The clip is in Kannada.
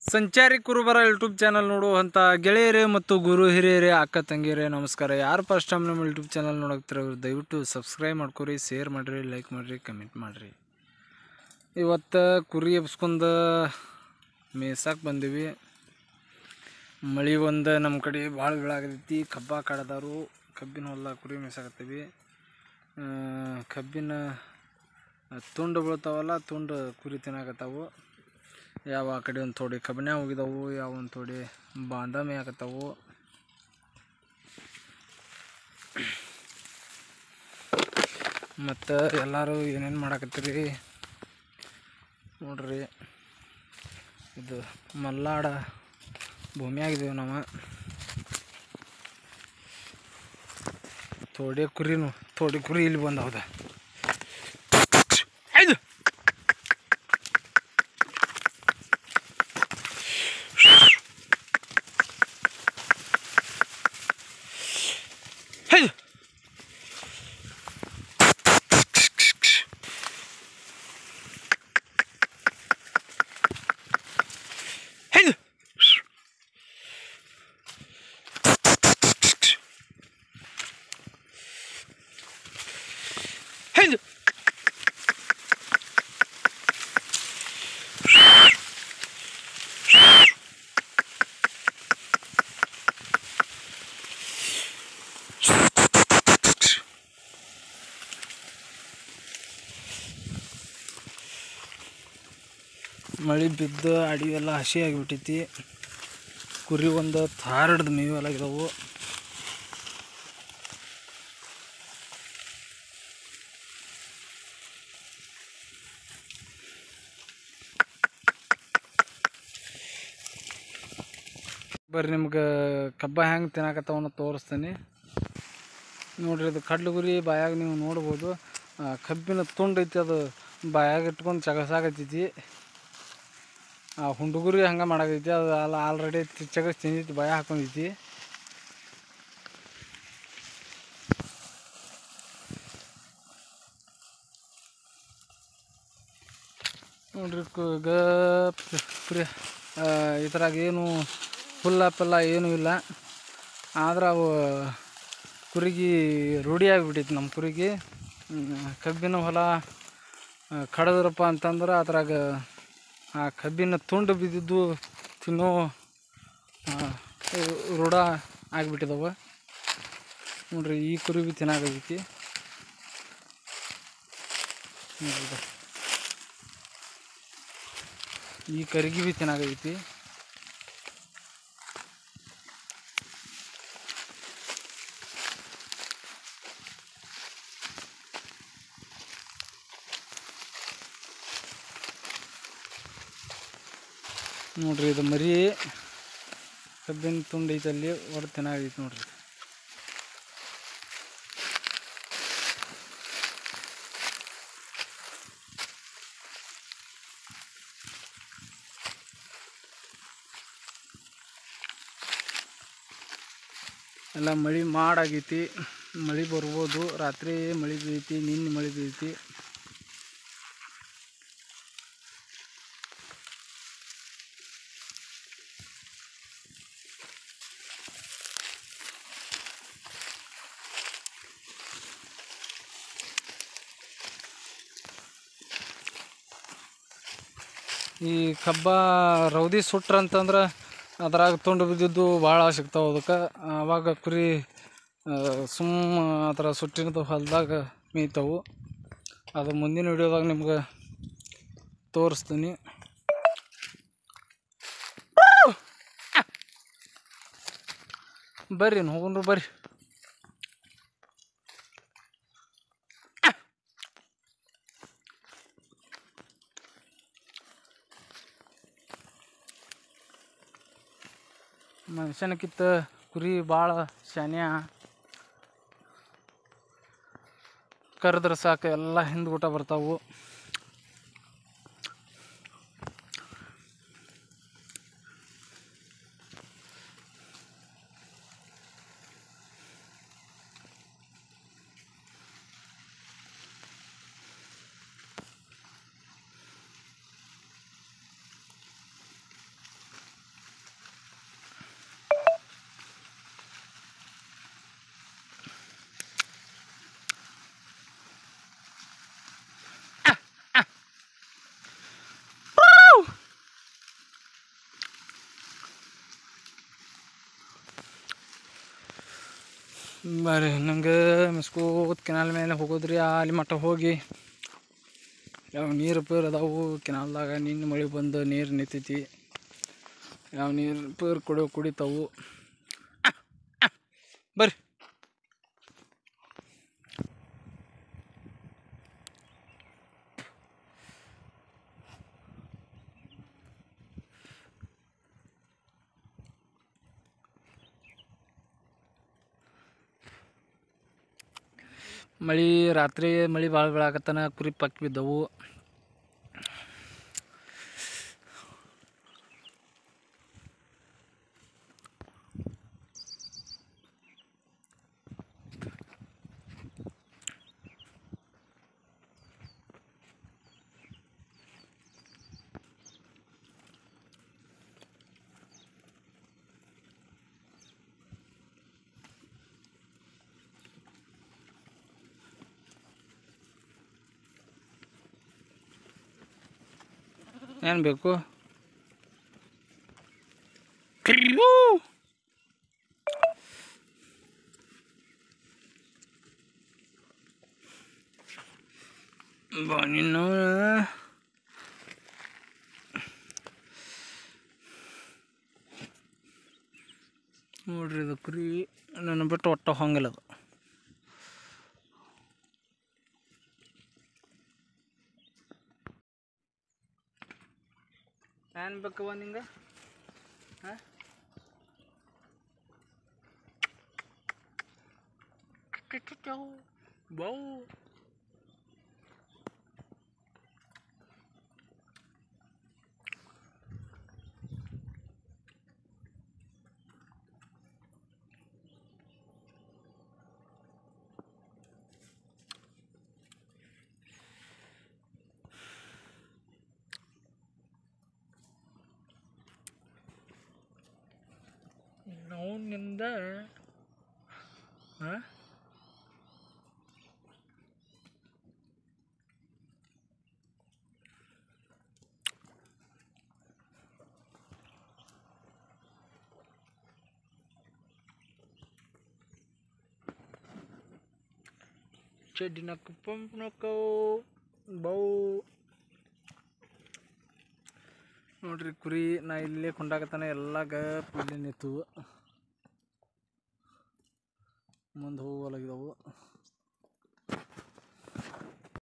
ಸಂಚಾರಿ ಕುರುಬರ ಯೂಟ್ಯೂಬ್ ಚಾನಲ್ ನೋಡುವಂಥ ಗೆಳೆಯರೇ ಮತ್ತು ಗುರು ಹಿರಿಯರೇ ಅಕ್ಕ ತಂಗಿಯರೇ ನಮಸ್ಕಾರ ಯಾರು ಫಸ್ಟ್ ಟೈಮ್ ನಮ್ಮ ಯೂಟ್ಯೂಬ್ ಚಾನಲ್ ನೋಡಕ್ತಿರೋರು ದಯವಿಟ್ಟು ಸಬ್ಸ್ಕ್ರೈಬ್ ಮಾಡ್ಕೊರಿ ಶೇರ್ ಮಾಡಿರಿ ಲೈಕ್ ಮಾಡಿರಿ ಕಮೆಂಟ್ ಮಾಡಿರಿ ಇವತ್ತು ಕುರಿ ಎಬ್ಸ್ಕೊಂಡು ಮೇಯ್ಸಕ್ಕೆ ಬಂದೀವಿ ಮಳೆ ಒಂದು ನಮ್ಮ ಕಡೆ ಭಾಳ ಬೀಳಾಗತೈತಿ ಕಬ್ಬ ಕಡ್ದಾರು ಕಬ್ಬಿನ ಹೊಲ ಕುರಿ ಮೇಯ್ಸಾಕತ್ತೀವಿ ಆ, ಕಬ್ಬಿನ ತುಂಡು ಬೀಳ್ತಾವಲ್ಲ ತುಂಡು ಕುರಿ ತಿನ್ನಾಕತ್ತಾವು ಯಾವ ಆ ಕಡೆ ಒಂದು ಥೋಡಿ ಕಬ್ಬಿನ ಹೋಗಿದಾವು ಯಾವ ಒಂದು ಥೋಡಿ ಬಾಂದಾಮಿ ಆಗತ್ತಾವು ಮತ್ತು ಎಲ್ಲರೂ ಏನೇನು ಮಾಡಾಕತ್ತೀರಿ ನೋಡ್ರಿ ಇದು ಮಲ್ನಾಡ ಭೂಮಿಯಾಗಿದ್ದೀವಿ ನಾವು ಥೋಡೆ ಕುರಿನು ಥೋಡಿ ಕುರಿ ಇಲ್ಲಿ ಬಂದವದ ಐದು ಐದು ಐದು ಐದು ಮಳೆ ಬಿದ್ದು ಅಡಿ ಎಲ್ಲ ಹಸಿ ಆಗಿಬಿಟ್ಟೈತಿ ಕುರಿ ಒಂದು ತಾರಡ್ದು ಮೇವು ಆಗಿದಾವು ಬರ್ರಿ ನಿಮ್ಗೆ ಕಬ್ಬ ಹೆಂಗೆ ತಿನ್ನಾಕತ್ತಾವನ್ನ ತೋರಿಸ್ತೀನಿ ನೋಡ್ರಿ ಅದು ಕಡ್ಲು ಗುರಿ ಬಾಯಾಗ ನೀವು ನೋಡ್ಬೋದು ಆ, ಕಬ್ಬಿನ ತುಂಡು ಐತಿ ಅದು ಬಾಯಾಗ ಇಟ್ಕೊಂಡು ಚಗಸಾಕತ್ತೈತಿ ಆ ಹುಂಡುಗುರಿ ಹಂಗೆ ಮಾಡಾಕೈತಿ ಅದು ಅಲ್ಲ ಆಲ್ರೆಡಿ ಚಗಸ್ ತಿಂದೈತಿ ಬಾಯ ಹಾಕೊಂಡೈತಿ ನೋಡ್ರಿ ಕು- ಗಪ್ ಕುರಿ ಆ, ಇದ್ರಾಗ ಏನು ಹುಲ್ಲ ಪಲ್ಲ ಏನೂ ಇಲ್ಲ ಆದ್ರೆ ಅವು ಕುರಿಗೆ ರೂಢಿ ಆಗಿಬಿಟ್ಟೈತಿ ನಮ್ಮ ಕುರಿಗೆ ಹ್ಮ್, ಕಬ್ಬಿನ ಹೊಲ ಆ, ಕಡದ್ರಪ್ಪ ಅಂತಂದ್ರೆ ಅದ್ರಾಗ ಆ ಕಬ್ಬಿನ ತುಂಡು ಬಿದ್ದಿದ್ದು ತಿನ್ನೋ ಆ, ರೂಢ ಆಗಿಬಿಟ್ಟಿದವ ನೋಡ್ರಿ ಈ ಕುರಿ ಬಿ ತಿನ್ನಾಗೈತಿ ನೋಡ್ರಿ ಇದು. ಈ ಕರಿಗಿ ಬಿ ತಿನ್ನಾಗೈತಿ ನೋಡ್ರಿ ಇದು ಮರಿ ಕಬ್ಬಿನ ತುಂಡು ಐತೆ ಅಲ್ಲಿ ಹೊಡೆದು ತಿನ್ನಾಗೈತಿ ನೋಡ್ರಿ ಎಲ್ಲ ಮಳೆ ಮಾಡಾಗೈತಿ ಮಳೆ ಬರ್ಬೋದು ರಾತ್ರಿ ಮಳೆ ಬೀಳೈತಿ ನಿನ್ನೆ ಮಳೆ ಬೀಳೈತಿ ಈ ಕಬ್ಬ ರೌದಿ ಸುಟ್ರ ಅಂತಂದ್ರೆ ಅದ್ರಾಗ ತುಂಡು ಬಿದ್ದಿದ್ದು ಭಾಳ ಸಿಗ್ತಾವೆ ಅದಕ್ಕೆ ಅವಾಗ ಕುರಿ ಆ, ಸುಮ್ಮ ಆ ಥರ ಸುಟ್ಟಿನದು ಹೊಲದಾಗ ಮೇಯ್ತಾವು ಅದು ಮುಂದಿನ ವಿಡಿಯೋದಾಗ ನಿಮ್ಗೆ ತೋರಿಸ್ತೀನಿ ಬರ್ರಿ ಹೋಗೋಣ್ರಿ ಬರ್ರಿ ಮನುಷ್ಯನಕ್ಕಿಂತ ಕುರಿ ಭಾಳ ಶಾನ್ಯ ಕರೆದ್ರೆ ಸಾಕು ಎಲ್ಲ ಹಿಂದ್ಗುಟ ಬರ್ತಾವು ಬರ್ರಿ ನಂಗೆ ಮಿಸ್ಕೋತ್ ಕೆನಾಲ್ ಮೇಲೆ ಹೋಗೋದ್ರಿ ಅಲ್ಲಿ ಮಟ್ಟ ಹೋಗಿ ಯಾವ ನೀರು ಪೇರ್ ಅದಾವು ಕೆನಾಲ್ದಾಗ ನಿನ್ನೆ ಮಳೆ ಬಂದು ನೀರು ನಿಂತೈತಿ ಯಾವ ನೀರು ಪೇರ್ ಕುಡಿಯೋ ಕುಡಿತಾವು ಬರ್ರಿ ಮಳೆ ರಾತ್ರಿ ಮಳೆ ಭಾಳ ಬೀಳಾಕತ್ತನ ಕುರಿ ಪಕ್ಕ ಬಿದ್ದವು ಏನು ಬೇಕು ಅಯ್ಯೋ! ಬಾ ನಿನ್ನ ನೋಡ್ರಿ ಇದು ಕುರಿ ನನ್ನ ಬಿಟ್ಟು ಒಟ್ಟ ಹೋಗಂಗಿಲ್ಲ ಅದು ಏನ್ ಬೇಕವ ನಿಂಗೆ ಹಾಂ ಬೌ ನೋವಿನಿಂದ ಹಾಂ ಚಡ್ಡಿನ ಪಂಪ್ನಕ್ಕೋ ಬೌ ನೋಡ್ರಿ ಕುರಿ ನಾ ಇಲ್ಲೇ ಕೊಂಡಾಕತ್ತಾನ ಎಲ್ಲ ಗಪ್ ಇಲ್ಲೇ ನಿಂತು ಮುಂದೆ ಹೋಗಲಾಗಿದವು